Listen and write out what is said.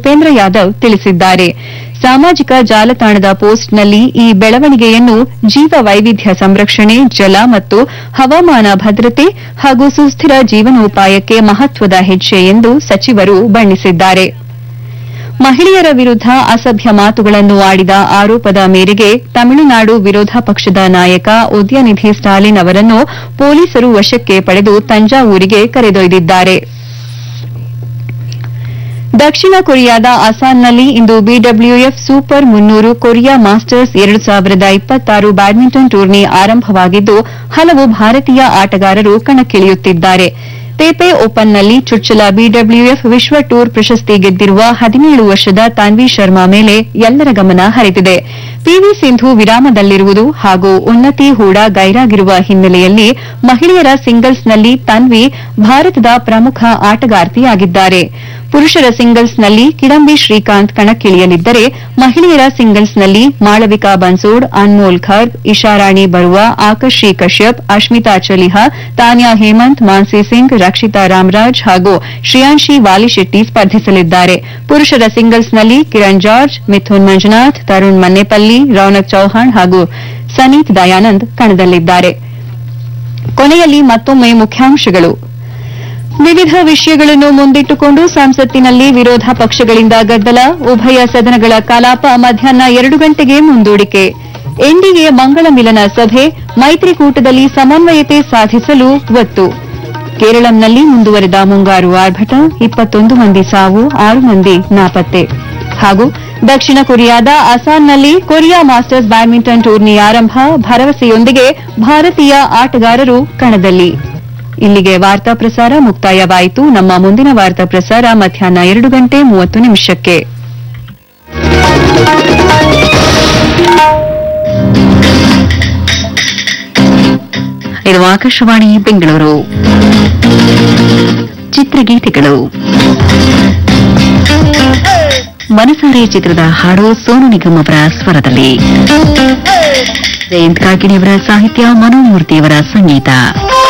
ಉಪೇಂದ್ರ ಯಾದವ್ ತಿಳಿಸಿದ್ದಾರೆ ಸಾಮಾಜಿಕ ಜಾಲತಾಣದ ಪೋಸ್ಟ್ನಲ್ಲಿ ಈ ಬೆಳವಣಿಗೆಯನ್ನು ಜೀವ ವೈವಿಧ್ಯ ಸಂರಕ್ಷಣೆ ಜಲ ಮತ್ತು ಹವಾಮಾನ ಭದ್ರತೆ ಹಾಗೂ ಸುಸ್ಥಿರ ಜೀವನೋಪಾಯಕ್ಕೆ ಮಹತ್ವದ ಹೆಜ್ಜೆ ಎಂದು ಸಚಿವರು ಬಣ್ಣಿಸಿದ್ದಾರೆ ಮಹಿಳೆಯರ ವಿರುದ್ಧ ಅಸಭ್ಯ ಮಾತುಗಳನ್ನು ಆಡಿದ ಆರೋಪದ ಮೇರೆಗೆ ತಮಿಳುನಾಡು ವಿರೋಧ ಪಕ್ಷದ ನಾಯಕ ಉದಯನಿಧಿ ಸ್ಟಾಲಿನ್ ಅವರನ್ನು ಪೊಲೀಸರು ವಶಕ್ಕೆ ಪಡೆದು ತಂಜಾವೂರಿಗೆ ಕರೆದೊಯ್ದಿದ್ದಾರೆ ದಕ್ಷಿಣ ಕೊರಿಯಾದ ಅಸಾನ್ನಲ್ಲಿ ಇಂದು ಬಿಡಬ್ಲ್ಯೂಎಫ್ ಸೂಪರ್ ಮುನ್ನೂರು ಕೊರಿಯಾ ಮಾಸ್ಟರ್ಸ್ ಎರಡು ಸಾವಿರದ ಇಪ್ಪತ್ತಾರು ಬ್ಯಾಡ್ಮಿಂಟನ್ ಟೂರ್ನಿ ಆರಂಭವಾಗಿದ್ದು ಹಲವು ಭಾರತೀಯ ಆಟಗಾರರು ಕಣಕ್ಕಿಳಿಯುತ್ತಿದ್ದಾರೆ ತೇಪೆ ಓಪನ್ನಲ್ಲಿ ಚುಚ್ಚಲ ಬಿಡಬ್ಲ್ಯೂಎಫ್ ವಿಶ್ವ ಟೂರ್ ಪ್ರಶಸ್ತಿ ಗೆದ್ದಿರುವ ಹದಿನೇಳು ವರ್ಷದ ತಾನ್ವಿ ಶರ್ಮಾ ಮೇಲೆ ಎಲ್ಲರ ಗಮನ ಹರಿದಿದೆ ಪಿವಿ ಸಿಂಧು ವಿರಾಮದಲ್ಲಿರುವುದು ಹಾಗೂ ಉನ್ನತಿ ಹೂಡಾ ಗೈರಾಗಿರುವ ಹಿನ್ನೆಲೆಯಲ್ಲಿ ಮಹಿಳೆಯರ ಸಿಂಗಲ್ಸ್ನಲ್ಲಿ ತನ್ವಿ ಭಾರತದ ಪ್ರಮುಖ ಆಟಗಾರ್ತಿಯಾಗಿದ್ದಾರೆ ಪುರುಷರ ಸಿಂಗಲ್ಸ್ನಲ್ಲಿ ಕಿಡಂಬಿ ಶ್ರೀಕಾಂತ್ ಕಣಕ್ಕಿಳಿಯಲಿದ್ದರೆ ಮಹಿಳೆಯರ ಸಿಂಗಲ್ಸ್ನಲ್ಲಿ ಮಾಳವಿಕಾ ಬನ್ಸೋಡ್ ಅನ್ಮೋಲ್ ಖರ್ಗ್ ಇಶಾರಾಣಿ ಬರುವಾ ಆಕರ್ಷಿ ಕಶ್ಯಪ್ ಅಶ್ಮಿತಾ ಚಲಿಹಾ ತಾನ್ಯಾ ಹೇಮಂತ್ ಮಾನ್ಸಿ ಸಿಂಗ್ ರಕ್ಷಿತಾ ರಾಮರಾಜ್ ಹಾಗೂ ಶ್ರೇಯಾಂಶಿ ವಾಲಿಶೆಟ್ಟಿ ಸ್ಪರ್ಧಿಸಲಿದ್ದಾರೆ ಪುರುಷರ ಸಿಂಗಲ್ಸ್ನಲ್ಲಿ ಕಿರಣ್ ಜಾರ್ಜ್ ಮಿಥುನ್ ಮಂಜುನಾಥ್ ತರುಣ್ ಮನ್ನೆಪಲ್ಲಿ ರೌನಕ್ ಚೌಹಾಣ್ ಹಾಗೂ ಸನೀತ್ ದಯಾನಂದ್ ಕಣದಲ್ಲಿದ್ದಾರೆ ಕೊನೆಯಲ್ಲಿ ಮತ್ತೊಮ್ಮೆ ಮುಖ್ಯಾಂಶಗಳು ವಿವಿಧ ವಿಷಯಗಳನ್ನು ಮುಂದಿಟ್ಟುಕೊಂಡು ಸಂಸತ್ತಿನಲ್ಲಿ ವಿರೋಧ ಪಕ್ಷಗಳಿಂದ ಗದ್ದಲ ಉಭಯ ಸದನಗಳ ಕಲಾಪ ಮಧ್ಯಾಹ್ನ ಎರಡು ಗಂಟೆಗೆ ಮುಂದೂಡಿಕೆ ಎನ್ಡಿಎ ಮಂಗಳ ಮಿಲನ ಸಭೆ ಮೈತ್ರಿಕೂಟದಲ್ಲಿ ಸಮನ್ವಯತೆ ಸಾಧಿಸಲು ಒತ್ತು ಕೇರಳಂನಲ್ಲಿ ಮುಂದುವರೆದ ಮುಂಗಾರು ಆರ್ಭಟ ಇಪ್ಪತ್ತೊಂದು ಮಂದಿ ಸಾವು ಆರು ಮಂದಿ ನಾಪತ್ತೆ ಹಾಗೂ ದಕ್ಷಿಣ ಕೊರಿಯಾದ ಅಸಾನ್ನಲ್ಲಿ ಕೊರಿಯಾ ಮಾಸ್ಟರ್ಸ್ ಬ್ಯಾಡ್ಮಿಂಟನ್ ಟೂರ್ನಿ ಆರಂಭ ಭರವಸೆಯೊಂದಿಗೆ ಭಾರತೀಯ ಆಟಗಾರರು ಕಣದಲ್ಲಿ ಇಲ್ಲಿಗೆ ವಾರ್ತಾ ಪ್ರಸಾರ ಮುಕ್ತಾಯವಾಯಿತು ನಮ್ಮ ಮುಂದಿನ ವಾರ್ತಾ ಪ್ರಸಾರ ಮಧ್ಯಾಹ್ನ ಎರಡು ಗಂಟೆ ಮೂವತ್ತು ನಿಮಿಷಕ್ಕೆ ಇದು ಆಕಾಶವಾಣಿ ಬೆಂಗಳೂರು ಚಿತ್ರಗೀತೆಗಳು ಮನಸಾರೆ ಚಿತ್ರದ ಹಾಡು ಸೋನು ನಿಗಮ್ ಅವರ ಸ್ವರದಲ್ಲಿ ಜಯಂತ್ ಕಾಕಿಣಿಯವರ ಸಾಹಿತ್ಯ ಮನೋಮೂರ್ತಿಯವರ ಸಂಗೀತ